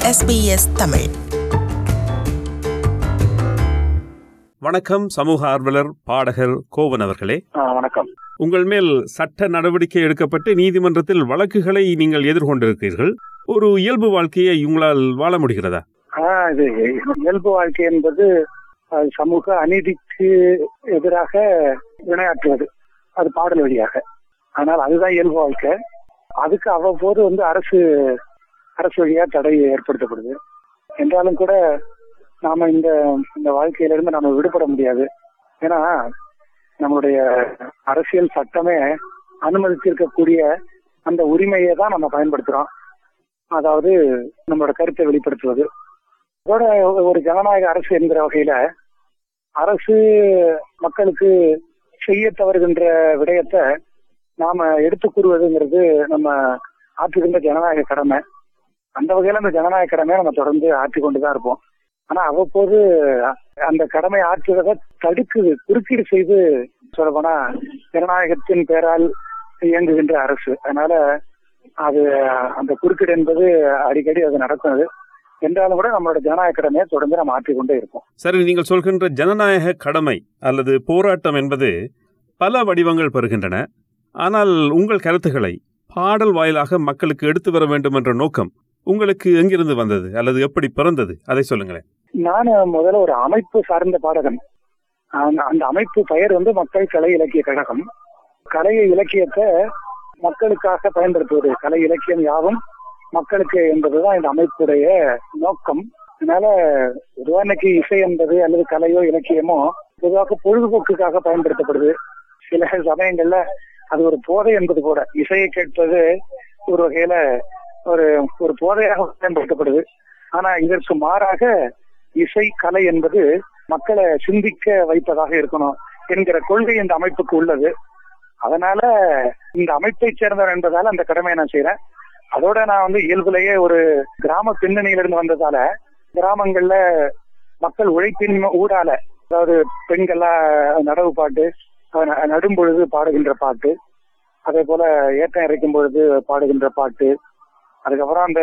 SBS Tamil வணக்கம் சமூக ஆர்வலர் பாடகர் கோவன் அவர்களே ஆ, வணக்கம் உங்கள் மேல் சட்ட நடவடிக்கை எடுக்கப்பட்டு நீதிமன்றத்தில் வழக்குகளை நீங்கள் எதிர்கொண்டிருக்கிறீர்கள் ஒரு இயல்பு வாழ்க்கையை உங்களால் வாழ முடிகிறதா ஆ, இது இயல்பு வாழ்க்கை என்பது அது சமூக அநீதிக்கு எதிராக வினையாற்றுவது அது பாடல் வழியாக ஆனால் அதுதான் இயல்பு வாழ்க்கை அதுக்கு அவ்வப்போது வந்து அரசு அரசு வழியா தடை ஏற்படுத்தப்படுது என்றாலும் கூட நாம இந்த இந்த வாழ்க்கையிலிருந்து நாம விடுபட முடியாது ஏன்னா நம்மளுடைய அரசியல் சட்டமே அனுமதிச்சிருக்கக்கூடிய அந்த உரிமையை தான் நம்ம பயன்படுத்துறோம் அதாவது நம்மளோட கருத்தை வெளிப்படுத்துவது அதோட ஒரு ஜனநாயக அரசு என்கிற வகையில அரசு மக்களுக்கு செய்ய தவறுகின்ற விடயத்தை நாம எடுத்து கூறுவதுங்கிறது நம்ம ஆற்றுகின்ற ஜனநாயக கடமை அந்த வகையில அந்த ஜனநாயக கடமையை நம்ம தொடர்ந்து ஆற்றிக் கொண்டுதான் இருப்போம் ஆனா அவ்வப்போது அந்த கடமை ஆற்றுவதை தடுக்குது குறுக்கீடு செய்து சொல்லப்போனா ஜனநாயகத்தின் பேரால் இயங்குகின்ற அரசு அதனால அது அந்த குறுக்கீடு என்பது அடிக்கடி அது நடக்குது என்றாலும் கூட நம்மளோட ஜனநாயக கடமையை தொடர்ந்து நம்ம ஆற்றிக் கொண்டே இருப்போம் சரி நீங்கள் சொல்கின்ற ஜனநாயக கடமை அல்லது போராட்டம் என்பது பல வடிவங்கள் பெறுகின்றன ஆனால் உங்கள் கருத்துக்களை பாடல் வாயிலாக மக்களுக்கு எடுத்து வர வேண்டும் என்ற நோக்கம் உங்களுக்கு எங்கிருந்து வந்தது அல்லது எப்படி பிறந்தது அதை சொல்லுங்களேன் நான் முதல்ல ஒரு அமைப்பு சார்ந்த பாடகன் அந்த- அந்த அமைப்பு பெயர் வந்து மக்கள் கலை இலக்கிய கழகம் கலை இலக்கியத்தை மக்களுக்காக பயன்படுத்துவது கலை இலக்கியம் யாவும் மக்களுக்கு என்பதுதான் இந்த அமைப்புடைய நோக்கம் அதனால பொதுவா இன்னைக்கு இசை என்பது அல்லது கலையோ இலக்கியமோ பொதுவாக பொழுதுபோக்குக்காக பயன்படுத்தப்படுது சில சமயங்கள்ல அது ஒரு போதை என்பது கூட இசையை கேட்பது ஒரு வகையில ஒரு ஒரு போதையாக பயன்படுத்தப்படுது ஆனா இதற்கு மாறாக இசை கலை என்பது மக்களை சிந்திக்க வைப்பதாக இருக்கணும் என்கிற கொள்கை இந்த அமைப்புக்கு உள்ளது அதனால இந்த அமைப்பை சேர்ந்தவர் என்பதால அந்த கடமையை நான் செய்யறேன் அதோட நான் வந்து இயல்புலேயே ஒரு கிராம பின்னணியிலிருந்து வந்ததால கிராமங்கள்ல மக்கள் உழைப்பின் ஊடால அதாவது பெண்கள்லாம் நடவு பாட்டு ந- நடும் பொழுது பாடுகின்ற பாட்டு அதே போல ஏற்றம் இறைக்கும் பொழுது பாடுகின்ற பாட்டு அதுக்கப்புறம் அந்த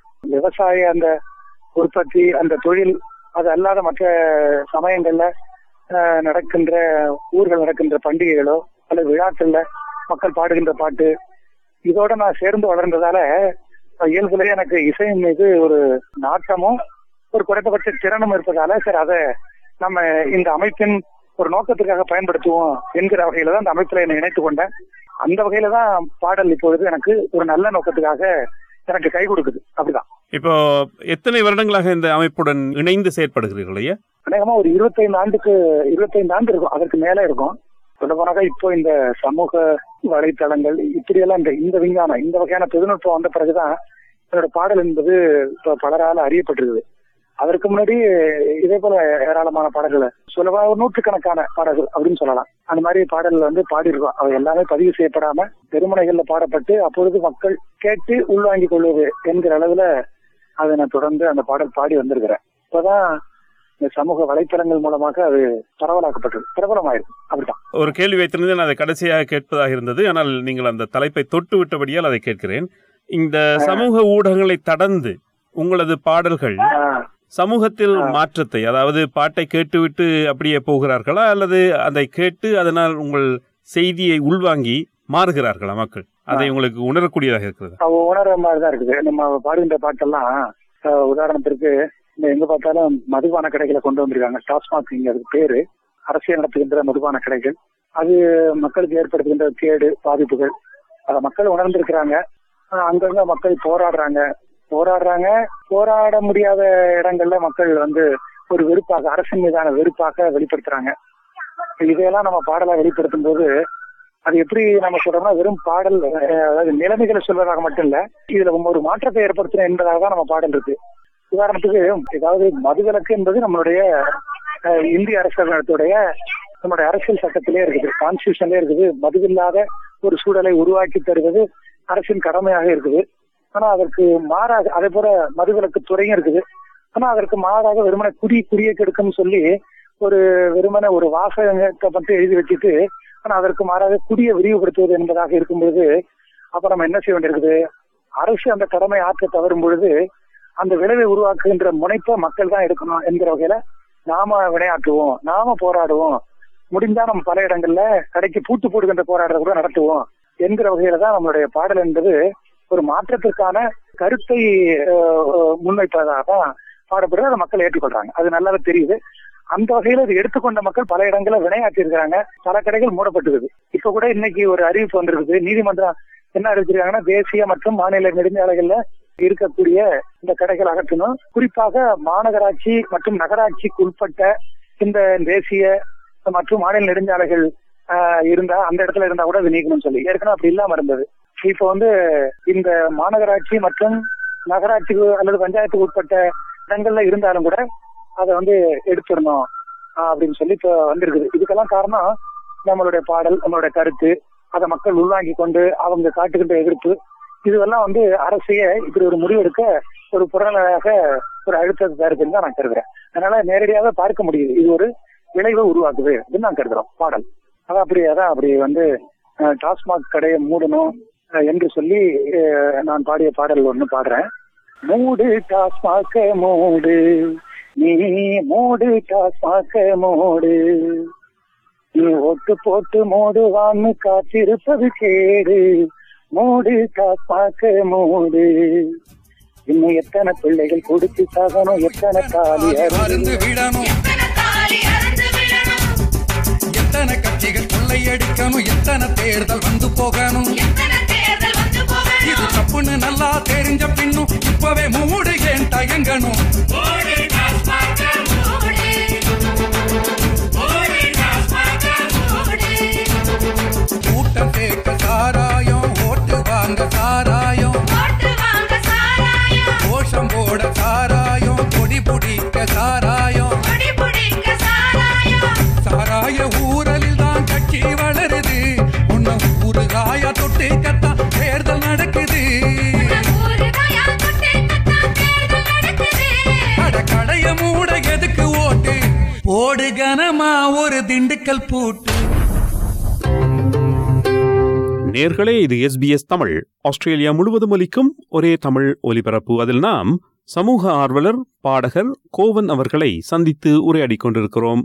விவசாய அந்த உற்பத்தி அந்த தொழில் அது அல்லாத மற்ற சமயங்கள்ல அஹ், நடக்கின்ற ஊர்கள் நடக்கின்ற பண்டிகைகளோ அல்லது விழாக்கள்ல மக்கள் பாடுகின்ற பாட்டு இதோட நான் சேர்ந்து வளர்ந்ததால இயல்புலேயே எனக்கு இசையின் மீது ஒரு நாட்டமும் ஒரு குறைந்தபட்ச திறனும் இருப்பதால சரி அதை நம்ம இந்த அமைப்பின் ஒரு நோக்கத்துக்காக பயன்படுத்துவோம் என்கிற வகையில தான் அந்த அமைப்புல என்னை இணைத்துக் கொண்டேன் அந்த வகையில தான் பாடல் இப்பொழுது எனக்கு ஒரு நல்ல நோக்கத்துக்காக எனக்கு கை கொடுக்குது அப்படிதான் இப்போ எத்தனை வருடங்களாக இந்த அமைப்புடன் இணைந்து செயற்படுகிறீர்கள் ஐயா அநேகமா ஒரு இருபத்தைந்து ஆண்டுக்கு இருபத்தைந்து ஆண்டு இருக்கும் அதற்கு மேல இருக்கும் சொல்ல போனாக்கா இப்போ இந்த சமூக வலைத்தளங்கள் இப்படியெல்லாம் இந்த இந்த விஞ்ஞானம் இந்த வகையான தொழில்நுட்பம் வந்த பிறகுதான் என்னோட பாடல் என்பது இப்ப பலரால அறியப்பட்டிருக்குது அதற்கு முன்னாடி இதே போல ஏராளமான பாடல்களை சொல்லவா ஒரு நூற்றுக்கணக்கான பாடல்கள் அப்படின்னு சொல்லலாம் அந்த மாதிரி பாடல்கள் வந்து பாடியிருக்கோம் அவை எல்லாமே பதிவு செய்யப்படாம தெருமுனைகள்ல பாடப்பட்டு அப்பொழுது மக்கள் கேட்டு உள்வாங்கிக் கொள்வது என்கிற அளவுல அதை நான் தொடர்ந்து அந்த பாடல் பாடி வந்திருக்கிறேன் இப்பதான் இந்த சமூக வலைத்தளங்கள் மூலமாக அது பரவலாக்கப்பட்டது பிரபலமாயிருக்கு அப்படிதான் ஒரு கேள்வி வைத்திருந்தேன் அதை கடைசியாக கேட்பதாக இருந்தது ஆனால் நீங்கள் அந்த தலைப்பை தொட்டு விட்டபடியால் அதை கேட்கிறேன் இந்த சமூக ஊடகங்களை கடந்து உங்களது பாடல்கள் ஆஹ் சமூகத்தில் மாற்றத்தை அதாவது பாட்டை கேட்டுவிட்டு அப்படியே போகிறார்களா அல்லது அதை கேட்டு அதனால் உங்கள் செய்தியை உள்வாங்கி மாறுகிறார்களா மக்கள் அதை உங்களுக்கு உணரக்கூடியதாக இருக்கிறது அவ உணர்ற மாதிரிதான் இருக்குது நம்ம பாடுகின்ற பாட்டெல்லாம் அஹ், உதாரணத்திற்கு இந்த எங்க பார்த்தாலும் மதுபான கடைகளை கொண்டு வந்திருக்காங்க டாஸ்மாக் இங்க அதுக்கு பேரு அரசியல் நடத்துகின்ற மதுபான கடைகள் அது மக்களுக்கு ஏற்படுத்துகின்ற கேடு பாதிப்புகள் அதை மக்கள் உணர்ந்திருக்கிறாங்க ஆஹ், அங்கங்க மக்கள் போராடுறாங்க போராடுறாங்க போராட முடியாத இடங்கள்ல மக்கள் வந்து ஒரு வெறுப்பாக அரசின் மீதான வெறுப்பாக வெளிப்படுத்துறாங்க இதையெல்லாம் நம்ம பாடலா வெளிப்படுத்தும் போது அது எப்படி நம்ம சொல்றோம்னா வெறும் பாடல் அஹ், அதாவது நிலைமைகளை சொல்வதாக மட்டும் இல்ல இதுல ஒரு மாற்றத்தை ஏற்படுத்தணும் என்பதாக தான் நம்ம பாடல் இருக்கு உதாரணத்துக்கு ஏதாவது மதுவிலக்கு என்பது நம்மளுடைய அஹ், இந்திய அரசாங்கத்துடைய நம்மளுடைய அரசியல் சட்டத்திலே இருக்குது கான்ஸ்டியூஷன்லயே இருக்குது மதுவில்லாத ஒரு சூழலை உருவாக்கி தருவது அரசின் கடமையாக இருக்குது ஆனா அதற்கு மாறாக அதே போல மதுவிலக்கு துறையும் இருக்குது ஆனா அதற்கு மாறாக வெறுமனை குடி குடியை கெடுக்கும்னு சொல்லி ஒரு வெறுமனை ஒரு வாசகத்தை மட்டும் எழுதி வச்சுட்டு ஆனா அதற்கு மாறாக குடியை விரிவுபடுத்துவது என்பதாக இருக்கும்போது அப்ப நம்ம என்ன செய்ய வேண்டியிருக்குது அரசு அந்த கடமை ஆற்ற தவறும் பொழுது அந்த விளைவை உருவாக்குகின்ற முனைப்பை மக்கள் தான் எடுக்கணும் என்கிற வகையில நாம விளையாட்டுவோம் நாம போராடுவோம் முடிந்தா நம்ம பல இடங்கள்ல கடைக்கு பூட்டு போடுகின்ற போராட்டத்தை கூட நடத்துவோம் என்கிற வகையில தான் நம்மளுடைய பாடல் என்பது ஒரு மாற்றத்திற்கான கருத்தை அஹ், அஹ், முன்வைப்பதாக தான் பாடப்படுறது அதை மக்கள் ஏற்றுக்கொள்றாங்க அது நல்லாவே தெரியுது அந்த வகையில இது எடுத்துக்கொண்ட மக்கள் பல இடங்களில் வினையாற்றி இருக்காங்க பல கடைகள் மூடப்பட்டிருக்கு இப்ப கூட இன்னைக்கு ஒரு அறிவிப்பு வந்திருக்குது நீதிமன்றம் என்ன அறிவிச்சிருக்காங்கன்னா தேசிய மற்றும் மாநில நெடுஞ்சாலைகள்ல இருக்கக்கூடிய இந்த கடைகள் அகற்றணும் குறிப்பாக மாநகராட்சி மற்றும் நகராட்சிக்கு உட்பட்ட இந்த தேசிய மற்றும் மாநில நெடுஞ்சாலைகள் ஆஹ், இருந்தா அந்த இடத்துல இருந்தா கூட அது நீக்கணும்னு சொல்லி ஏற்கனவே அப்படி இல்லாம இருந்தது இப்ப வந்து இந்த மாநகராட்சி மற்றும் நகராட்சிக்கு அல்லது பஞ்சாயத்துக்கு உட்பட்ட இடங்கள்ல இருந்தாலும் கூட அதை வந்து எடுத்துடணும் ஆஹ், அப்படின்னு சொல்லி இப்ப வந்திருக்குது இதுக்கெல்லாம் காரணம் நம்மளுடைய பாடல் நம்மளுடைய கருத்து அதை மக்கள் உள்வாங்கி கொண்டு அவங்க காட்டுகின்ற எதிர்ப்பு இதுவெல்லாம் வந்து அரசைய இப்படி ஒரு முடிவெடுக்க ஒரு புறநிலையாக ஒரு அழுத்தத்தை தருதுன்னு தான் நான் கருதுறேன் அதனால நேரடியாக பார்க்க முடியுது இது ஒரு விளைவை உருவாக்குது அப்படின்னு நான் கருதுறோம் பாடல் அதான் அப்படி அதான் அப்படி வந்து அஹ், டாஸ்மாக் கடையை மூடணும் அஹ், என்று சொல்லி அஹ், நான் பாடிய பாடல் ஒண்ணு பாடுறேன் மூடு டாஸ்மாக்க மூடு நீ மூடு டாஸ்மாக்க மூடு நீ ஒட்டு போட்டு மூடுவான்னு காத்திருப்பது கேடு மூடு டாஸ்மாக்க மூடு இன்னும் எத்தனை பிள்ளைகள் கொடுத்து சாகணும் எத்தனை தாலி அருந்து அருந்து விடணும் எத்தனை தாலி அறுந்து விழணும் எத்தனை கட்சிகள் கொள்ளையடிக்கணும் எத்தனை தேர்தல் வந்து போகணும் எத்தனை தேர்தல் வந்து இது போகணும் தப்புன்னு நல்லா தெரிஞ்ச பின்னும் இப்பவே மூடு ஏன் தயங்கணும் ஓடு டாஸ்மாக மூடு ஓடு டாஸ்மாக மூடு கூட்டம் கேட்க சாராயம் ஓட்டு வாங்க சாராயம் ஓட்டு வாங்க சாராயம் கோஷம் போட சாராயம் கொடி பிடிக்க சாராயம் கொடி பிடிக்க சாராயம் சாராய ஊரலில் தான் கட்சி வளருது உன்ன ஊறுகாய தொட்டு கத்தா தேர்தல் நடக்குது ஊறுகாயா தொட்டு கத்தான் தேர்தல் நடக்குது அட கடைய மூட எதுக்கு ஓட்டு போடு கனமா ஒரு திண்டுக்கல் பூட்டு நேர்களே இது எஸ்பிஎஸ் தமிழ் ஆஸ்திரேலியா முழுவதும் ஒலிக்கும் ஒரே தமிழ் ஒலிபரப்பு அதில் நாம் சமூக ஆர்வலர் பாடகர் கோவன் அவர்களை சந்தித்து உரையாடிக் கொண்டிருக்கிறோம்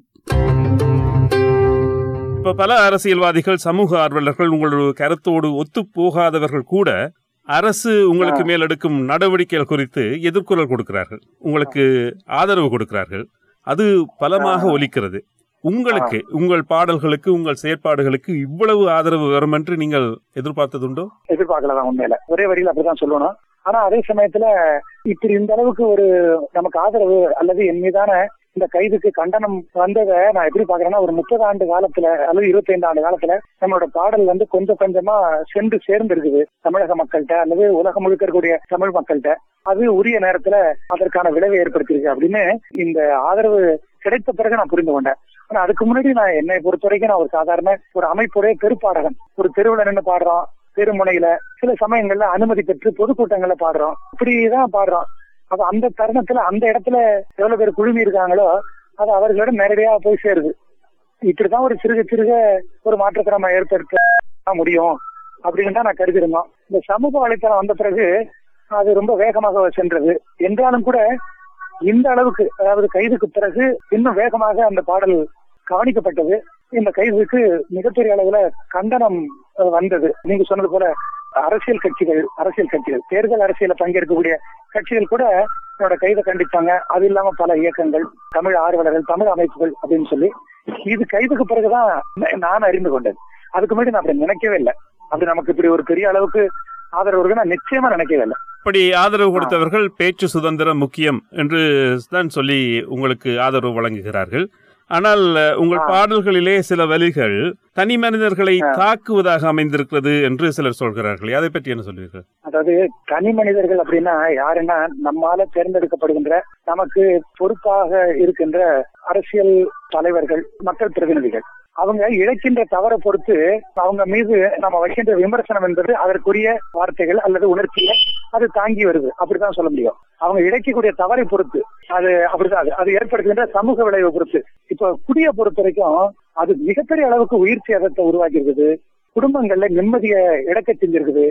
இப்ப பல அரசியல்வாதிகள் சமூக ஆர்வலர்கள் உங்களோட கருத்தோடு ஒத்து போகாதவர்கள் கூட அரசு உங்களுக்கு மேல் எடுக்கும் நடவடிக்கைகள் குறித்து எதிர்குரல் கொடுக்கிறார்கள் உங்களுக்கு ஆதரவு கொடுக்கிறார்கள் அது பலமாக ஒலிக்கிறது உங்களுக்கு உங்கள் பாடல்களுக்கு உங்கள் செயற்பாடுகளுக்கு இவ்வளவு ஆதரவு வரும் என்று நீங்கள் எதிர்பார்த்ததுண்டோ எதிர்பார்க்கலாம் உண்மையில ஒரே வரியில அப்படிதான் சொல்லணும் ஆனா அதே சமயத்துல இப்படி இந்த அளவுக்கு ஒரு நமக்கு ஆதரவு அல்லது என் மீதான இந்த கைதுக்கு கண்டனம் வந்ததை நான் எப்படி பாக்குறேன்னா ஒரு முப்பது ஆண்டு காலத்துல அல்லது இருபத்தைந்து ஆண்டு காலத்துல நம்மளோட பாடல் வந்து கொஞ்சம் கொஞ்சமா சென்று சேர்ந்து இருக்குது தமிழக மக்கள்கிட்ட அல்லது உலகம் முழுக்க இருக்கக்கூடிய தமிழ் மக்கள்கிட்ட அது உரிய நேரத்துல அதற்கான விளைவை ஏற்படுத்தியிருக்கு அப்படின்னு இந்த ஆதரவு கிடைத்த பிறகு நான் புரிந்து கொண்டேன் ஆனா அதுக்கு முன்னாடி நான் என்னை பொறுத்த வரைக்கும் நான் ஒரு சாதாரண ஒரு அமைப்புடைய பெருப்பாடகன் ஒரு தெருவுல நின்று பாடுறோம் தெருமுனையில சில சமயங்கள்ல அனுமதி பெற்று பொதுக்கூட்டங்கள்ல பாடுறோம் இப்படிதான் பாடுறோம் அப்ப அந்த தருணத்துல அந்த இடத்துல எவ்வளவு பேர் குழுமி இருக்காங்களோ அது அவர்களிடம் நேரடியா போய் சேருது இப்படிதான் ஒரு சிறுக சிறுக ஒரு மாற்றத்தை நம்ம ஏற்படுத்த முடியும் அப்படின்னு தான் நான் கருதிருந்தோம் இந்த சமூக வலைத்தளம் வந்த பிறகு அது ரொம்ப வேகமாக சென்றது என்றாலும் கூட இந்த அளவுக்கு அதாவது கைதுக்கு பிறகு இன்னும் வேகமாக அந்த பாடல் கவனிக்கப்பட்டது இந்த கைதுக்கு மிகப்பெரிய அளவுல கண்டனம் அஹ், வந்தது நீங்க சொன்னது போல அரசியல் கட்சிகள் அரசியல் கட்சிகள் தேர்தல் அரசியல பங்கேற்கக்கூடிய கட்சிகள் கூட என்னோட கைதை கண்டிப்பாங்க அது இல்லாம பல இயக்கங்கள் தமிழ் ஆர்வலர்கள் தமிழ் அமைப்புகள் அப்படின்னு சொல்லி இது கைதுக்கு பிறகுதான் நான் அறிந்து கொண்டது அதுக்கு முன்னாடி நான் அப்படி நினைக்கவே இல்லை அப்படி நமக்கு இப்படி ஒரு பெரிய அளவுக்கு ஆதரவு இருக்குன்னு நான் நிச்சயமா நினைக்கவே இல்லை அப்படி ஆதரவு கொடுத்தவர்கள் பேச்சு சுதந்திரம் முக்கியம் என்று தான் சொல்லி உங்களுக்கு ஆதரவு வழங்குகிறார்கள் ஆனால் அஹ், உங்கள் ஆ. பாடல்களிலே சில வரிகள் தனி மனிதர்களை தாக்குவதாக அமைந்திருக்கிறது என்று சிலர் சொல்கிறார்கள் அதை பற்றி என்ன சொல்வீர்கள் அதாவது தனி மனிதர்கள் அப்படின்னா யாருன்னா நம்மால தேர்ந்தெடுக்கப்படுகின்ற நமக்கு பொறுப்பாக இருக்கின்ற அரசியல் தலைவர்கள் மக்கள் பிரதிநிதிகள் அவங்க இழைக்கின்ற தவறை பொறுத்து அவங்க மீது நம்ம வைக்கின்ற விமர்சனம் என்பது அதற்குரிய வார்த்தைகள் அல்லது உணர்ச்சியை அது தாங்கி வருது அப்படிதான் சொல்ல முடியும் அவங்க இழைக்கக்கூடிய தவறை பொறுத்து அது அப்படிதான் அது அது ஏற்படுத்துகின்ற சமூக விளைவை பொறுத்து இப்ப குடியை பொறுத்த வரைக்கும் அது மிகப்பெரிய அளவுக்கு உயிர் சேதத்தை உருவாக்கி இருக்குது குடும்பங்கள்ல நிம்மதியை இழக்க செஞ்சிருக்குது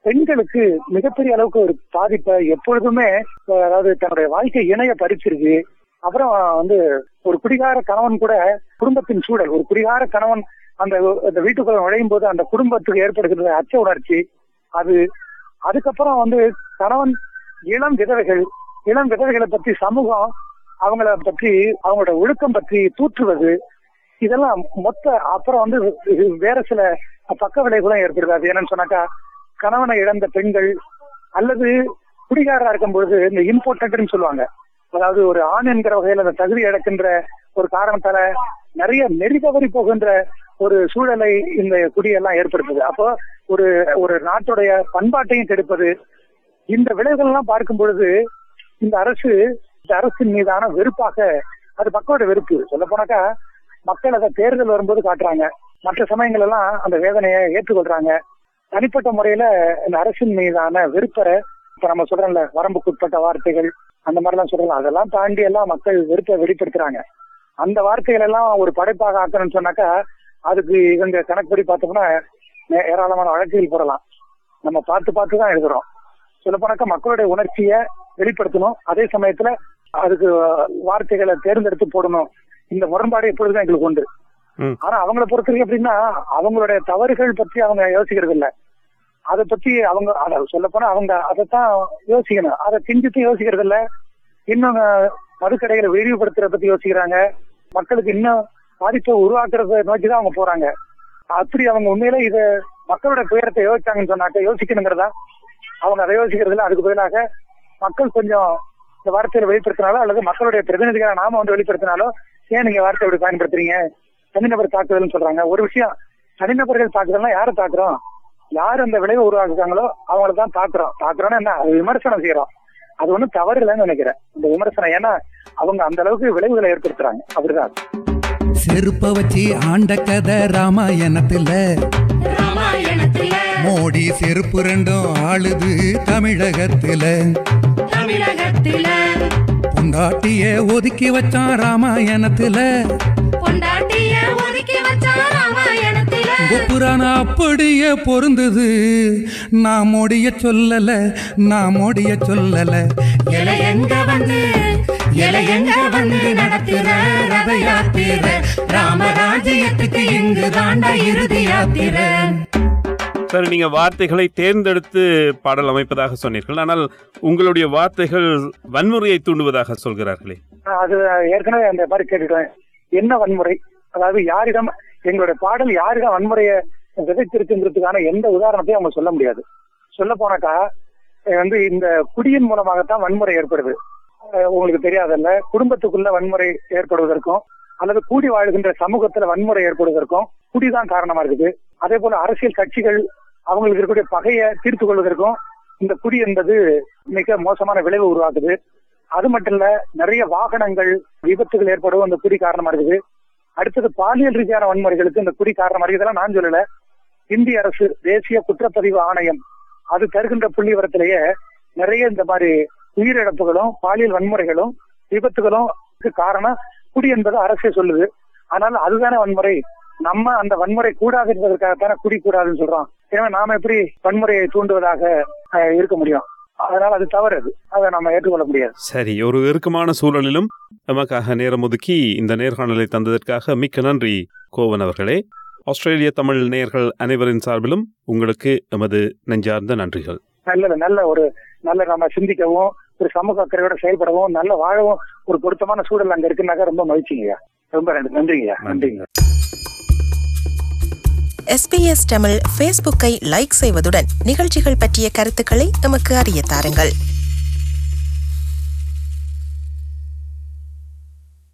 பெண்களுக்கு மிகப்பெரிய அளவுக்கு ஒரு பாதிப்பை எப்பொழுதுமே அஹ், அதாவது தன்னுடைய வாழ்க்கை இணைய பறிச்சிருக்கு அப்புறம் வந்து ஒரு குடிகார கணவன் கூட குடும்பத்தின் சூழல் ஒரு குடிகார கணவன் அந்த அந்த வீட்டுக்குள்ள நுழையும் போது அந்த குடும்பத்துக்கு ஏற்படுகிற அச்ச உணர்ச்சி அது அதுக்கப்புறம் வந்து கணவன் இளம் விதவைகள் இளம் விதவைகளை பற்றி சமூகம் அவங்கள பற்றி அவங்களோட ஒழுக்கம் பற்றி தூற்றுவது இதெல்லாம் மொத்த அப்புறம் வந்து இது வேற சில பக்க விளைவுகளும் ஏற்படுது அது என்னன்னு சொன்னாக்கா கணவனை இழந்த பெண்கள் அல்லது குடிகாரா இருக்கும் பொழுது இந்த இம்பார்ட்டன்ட்னு சொல்லுவாங்க அதாவது ஒரு ஆண் என்கிற வகையில அந்த தகுதி இழக்கின்ற ஒரு காரணத்தால நிறைய நெறி தவறி போகின்ற ஒரு சூழலை இந்த குடியெல்லாம் ஏற்படுத்துது அப்போ ஒரு ஒரு நாட்டுடைய பண்பாட்டையும் கெடுப்பது இந்த விளைவுகள் எல்லாம் பார்க்கும் பொழுது இந்த அரசு இந்த அரசின் மீதான வெறுப்பாக அது மக்களோட வெறுப்பு சொல்ல போனாக்கா மக்கள் அதை தேர்தல் வரும்போது காட்டுறாங்க மற்ற சமயங்கள் எல்லாம் அந்த வேதனையை ஏற்றுக்கொள்றாங்க தனிப்பட்ட முறையில இந்த அரசின் மீதான வெறுப்பரை இப்ப நம்ம சொல்றோம்ல வரம்புக்குட்பட்ட வார்த்தைகள் அந்த மாதிரிலாம் சொல்றோம் அதெல்லாம் தாண்டி எல்லாம் மக்கள் வெறுப்பை வெளிப்படுத்துறாங்க அந்த வார்த்தைகள் எல்லாம் ஒரு படைப்பாக ஆக்கணும்னு சொன்னாக்கா அதுக்கு இவங்க கணக்குப்படி பார்த்தோம்னா ஏ- ஏராளமான வழக்குகள் போடலாம் நம்ம பார்த்து பார்த்து தான் எழுதுறோம் சொல்ல போனாக்கா மக்களுடைய உணர்ச்சியை வெளிப்படுத்தணும் அதே சமயத்துல அதுக்கு வார்த்தைகளை தேர்ந்தெடுத்து போடணும் இந்த முரண்பாடு எப்பொழுதுதான் எங்களுக்கு உண்டு ம். ஆனா அவங்கள பொறுத்தவரைக்கும் எப்படின்னா அவங்களுடைய தவறுகள் பத்தி அவங்க யோசிக்கிறது இல்ல அதை பத்தி அவங்க சொல்ல போனா அவங்க அதைத்தான் யோசிக்கணும் அதை கிஞ்சித்து யோசிக்கிறது இல்ல இன்னும் அஹ், மதுக்கடைகளை விரிவுபடுத்துறத பத்தி யோசிக்கிறாங்க மக்களுக்கு இன்னும் பாதிப்பை உருவாக்குறத நோக்கி தான் அவங்க போறாங்க அப்படி அவங்க உண்மையில இத மக்களோட துயரத்தை யோசிச்சாங்கன்னு சொன்னாக்க யோசிக்கணுங்கிறதா அவங்க அதை யோசிக்கிறது இல்ல அதுக்கு பதிலாக மக்கள் கொஞ்சம் இந்த வார்த்தையில வெளிப்படுத்தினாலோ அல்லது மக்களுடைய பிரதிநிதிகளை நாம வந்து வெளிப்படுத்தினாலோ ஏன் நீங்க வார்த்தை இப்படி பயன்படுத்துறீங்க தனிநபர் தாக்குதல்னு சொல்றாங்க ஒரு விஷயம் தனிநபர்கள் தாக்குதல்னா யாரை தாக்குறோம் யார் அந்த விளைவை உருவாக்குறாங்களோ அவங்கள தான் தாக்குறோம் தாக்குறோம்னா என்ன அது விமர்சனம் செய்யறோம் அது ஒண்ணும் தவறு இல்லைன்னு நினைக்கிறேன் இந்த விமர்சனம் ஏன்னா அவங்க அந்த அளவுக்கு விளைவுகளை ஏற்படுத்துறாங்க அப்படிதான் செருப்ப வச்சு ஆண்ட கதை ராமாயணத்துல ராமாயணத்தில மோடி செருப்பு ரெண்டும் ஆளுது தமிழகத்துல தமிழகத்தில பொண்டாட்டிய ஒதுக்கி வச்சான் ராமாயணத்துல பொண்டாட்டிய ஒதுக்கி வச்சா ராமாயணத்தில புராண அப்படியே பொருந்தது நான் மோடிய சொல்லல நான் மோடிய சொல்லல இலை எங்க வந்து இலை எங்க வந்து நடத்துற ரத யாத்திர ராமராஜ்யத்துக்கு இங்கு தாண்டா இறுதி யாத்திர சரி நீங்க வார்த்தைகளை தேர்ந்தெடுத்து பாடல் அமைப்பதாக சொன்னீர்கள் ஆனால் உங்களுடைய வார்த்தைகள் வன்முறையை தூண்டுவதாக சொல்கிறார்களே அது ஏற்கனவே அந்த மாதிரி கேட்டுட்டேன் என்ன வன்முறை அதாவது யாரிடம் எங்களுடைய பாடல் யாரிடம் வன்முறையை விதைத்திருக்குங்கிறதுக்கான எந்த உதாரணத்தையும் அவங்க சொல்ல முடியாது சொல்ல போனாக்கா அஹ் வந்து இந்த குடியின் மூலமாகத்தான் வன்முறை ஏற்படுது அஹ் உங்களுக்கு தெரியாதல்ல குடும்பத்துக்குள்ள வன்முறை ஏற்படுவதற்கும் அல்லது கூடி வாழ்கின்ற சமூகத்துல வன்முறை ஏற்படுவதற்கும் குடிதான் காரணமா இருக்குது அதே போல அரசியல் கட்சிகள் அவங்களுக்கு இருக்கக்கூடிய பகையை தீர்த்து கொள்வதற்கும் இந்த குடி என்பது மிக மோசமான விளைவு உருவாக்குது அது மட்டும் இல்ல நிறைய வாகனங்கள் விபத்துகள் ஏற்படவும் இந்த குடி காரணமா இருக்குது அடுத்தது பாலியல் ரீதியான வன்முறைகளுக்கு இந்த குடி காரணமா இருக்குது இதெல்லாம் நான் சொல்லல இந்திய அரசு தேசிய குற்றப்பதிவு ஆணையம் அது தருகின்ற புள்ளி விவரத்திலேயே நிறைய இந்த மாதிரி உயிரிழப்புகளும் பாலியல் வன்முறைகளும் விபத்துகளும் காரணம் குடி என்பது அரசே சொல்லுது ஆனால் அதுதானே வன்முறை நம்ம அந்த வன்முறை கூடாது என்பதற்காகத்தானே குடி கூடாதுன்னு சொல்றோம் எனவே நாம எப்படி வன்முறையை தூண்டுவதாக அஹ், இருக்க முடியும் அதனால அது தவறு அது அதை நம்ம ஏற்றுக்கொள்ள முடியாது சரி ஒரு இறுக்கமான சூழலிலும் நமக்காக நேரம் ஒதுக்கி இந்த நேர்காணலை தந்ததற்காக மிக்க நன்றி கோவன் அவர்களே ஆஸ்திரேலிய தமிழ் நேயர்கள் அனைவரின் சார்பிலும் உங்களுக்கு எமது நெஞ்சார்ந்த நன்றிகள் நல்ல நல்ல ஒரு நல்ல நம்ம சிந்திக்கவும் ஒரு சமூக அக்கறையோட செயல்படவும் நல்ல வாழவும் ஒரு பொருத்தமான சூழல் அங்க இருக்குனாக்கா ரொம்ப மகிழ்ச்சிங்கய்யா ரொம்ப நன்றி நன்றிங்கய்யா நன்றிங்க எஸ்பிஎஸ் தமிழ் ஃபேஸ்புக்கை லைக் செய்வதுடன் நிகழ்ச்சிகள் பற்றிய கருத்துக்களை எமக்கு அறிய தாருங்கள்